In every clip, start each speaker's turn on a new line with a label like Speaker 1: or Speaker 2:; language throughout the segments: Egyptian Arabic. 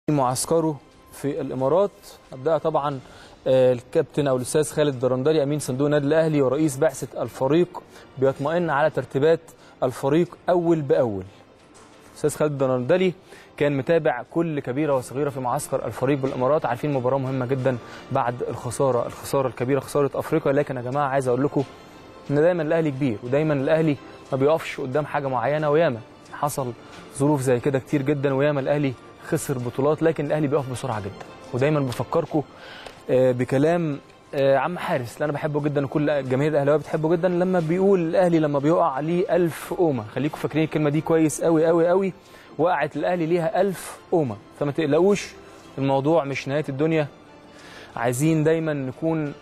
Speaker 1: معسكره في الامارات ابدا طبعا آه، الكابتن او الاستاذ خالد درندلي امين صندوق النادي الاهلي ورئيس بعثه الفريق بيطمئن على ترتيبات الفريق اول باول استاذ خالد درندلي كان متابع كل كبيره وصغيره في معسكر الفريق بالامارات عارفين مباراه مهمه جدا بعد الخساره الخساره الكبيره خساره افريقيا لكن يا جماعه عايز اقول لكم ان دايما الاهلي كبير ودايما الاهلي ما بيقفش قدام حاجه معينه وياما حصل ظروف زي كده كتير جدا وياما الاهلي خسر بطولات لكن الاهلي بيقف بسرعه جدا ودايما بفكركم آه، بكلام آه، عم حارس اللي انا بحبه جدا وكل الجماهير الاهلاويه بتحبه جدا لما بيقول الاهلي لما بيقع عليه ألف قومه خليكم فاكرين الكلمه دي كويس قوي قوي قوي وقعت الاهلي ليها ألف قومه فما تقلقوش الموضوع مش نهايه الدنيا عايزين دايما نكون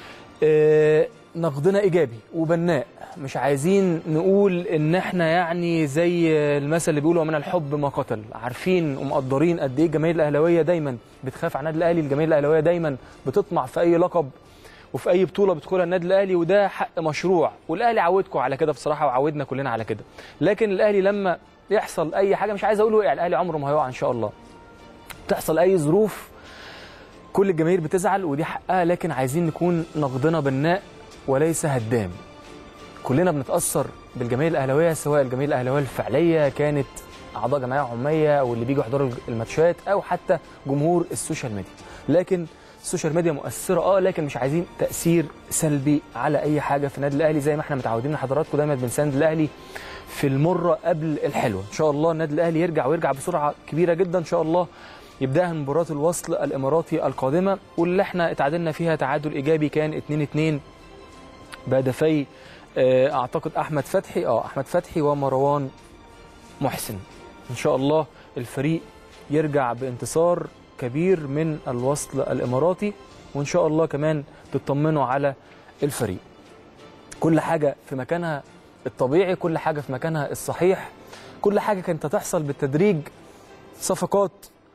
Speaker 1: آه، نقدنا ايجابي وبناء مش عايزين نقول ان احنا يعني زي المثل اللي بيقولوا من الحب ما قتل عارفين ومقدرين قد ايه الجماهير الاهلاويه دايما بتخاف على النادي الاهلي الجماهير الاهلاويه دايما بتطمع في اي لقب وفي اي بطوله بيدخلها النادي الاهلي وده حق مشروع والاهلي عودكم على كده بصراحه وعودنا كلنا على كده لكن الاهلي لما يحصل اي حاجه مش عايز اقول وقع الاهلي عمره ما هيقع ان شاء الله تحصل اي ظروف كل الجماهير بتزعل ودي حقها لكن عايزين نكون نقدنا بناء وليس هدام كلنا بنتاثر بالجماهير الاهلاويه سواء الجماهير الاهلاويه الفعليه كانت اعضاء جمعيه عموميه او اللي بيجوا يحضروا الماتشات او حتى جمهور السوشيال ميديا لكن السوشيال ميديا مؤثره اه لكن مش عايزين تاثير سلبي على اي حاجه في النادي الاهلي زي ما احنا متعودين من حضراتكم دايما بنساند الاهلي في المره قبل الحلوه ان شاء الله النادي الاهلي يرجع ويرجع بسرعه كبيره جدا ان شاء الله يبداها مباراه الوصل الاماراتي القادمه واللي احنا اتعادلنا فيها تعادل ايجابي كان 2 2 بهدفي آه، اعتقد احمد فتحي اه احمد فتحي ومروان محسن ان شاء الله الفريق يرجع بانتصار كبير من الوصل الاماراتي وان شاء الله كمان تطمنوا على الفريق كل حاجه في مكانها الطبيعي كل حاجه في مكانها الصحيح كل حاجه كانت هتحصل بالتدريج صفقات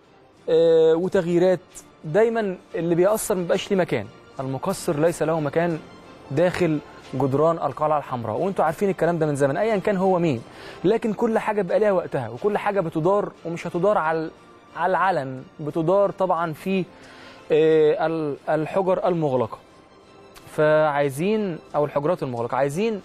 Speaker 1: آه، وتغييرات دايما اللي بيأثر ما بيبقاش ليه مكان المقصر ليس له مكان داخل جدران القلعه الحمراء وانتوا عارفين الكلام ده من زمان ايا كان هو مين لكن كل حاجه بيبقى ليها وقتها وكل حاجه بتدار ومش هتدار على على العلن بتدار طبعا في آه، ال- الحجر المغلقه فعايزين او الحجرات المغلقه عايزين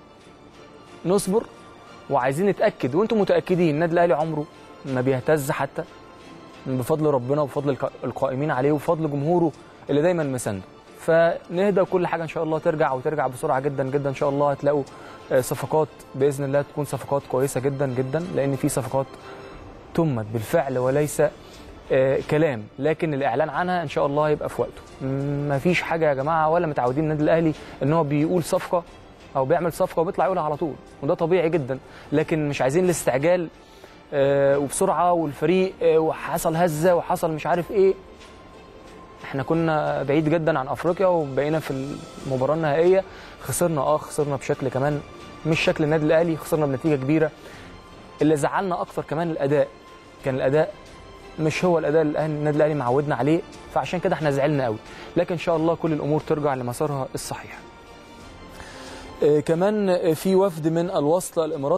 Speaker 1: نصبر وعايزين نتاكد وانتم متاكدين النادي الاهلي عمره ما بيهتز حتى بفضل ربنا وبفضل الق- القائمين عليه وبفضل جمهوره اللي دايما مسانده فنهدى وكل حاجه ان شاء الله ترجع وترجع بسرعه جدا جدا ان شاء الله هتلاقوا آه، صفقات باذن الله تكون صفقات كويسه جدا جدا لان في صفقات تمت بالفعل وليس آه، كلام لكن الاعلان عنها ان شاء الله هيبقى في وقته ما فيش حاجه يا جماعه ولا متعودين النادي الاهلي ان هو بيقول صفقه او بيعمل صفقه وبيطلع يقولها على طول وده طبيعي جدا لكن مش عايزين الاستعجال آه، وبسرعه والفريق آه، وحصل هزه وحصل مش عارف ايه احنا كنا بعيد جدا عن افريقيا وبقينا في المباراه النهائيه خسرنا اه خسرنا بشكل كمان مش شكل النادي الاهلي خسرنا بنتيجه كبيره اللي زعلنا اكتر كمان الاداء كان الاداء مش هو الاداء اللي الأهلي- النادي الاهلي معودنا عليه فعشان كده احنا زعلنا قوي لكن ان شاء الله كل الامور ترجع لمسارها الصحيح آه، كمان آه، في وفد من الوصل الامارات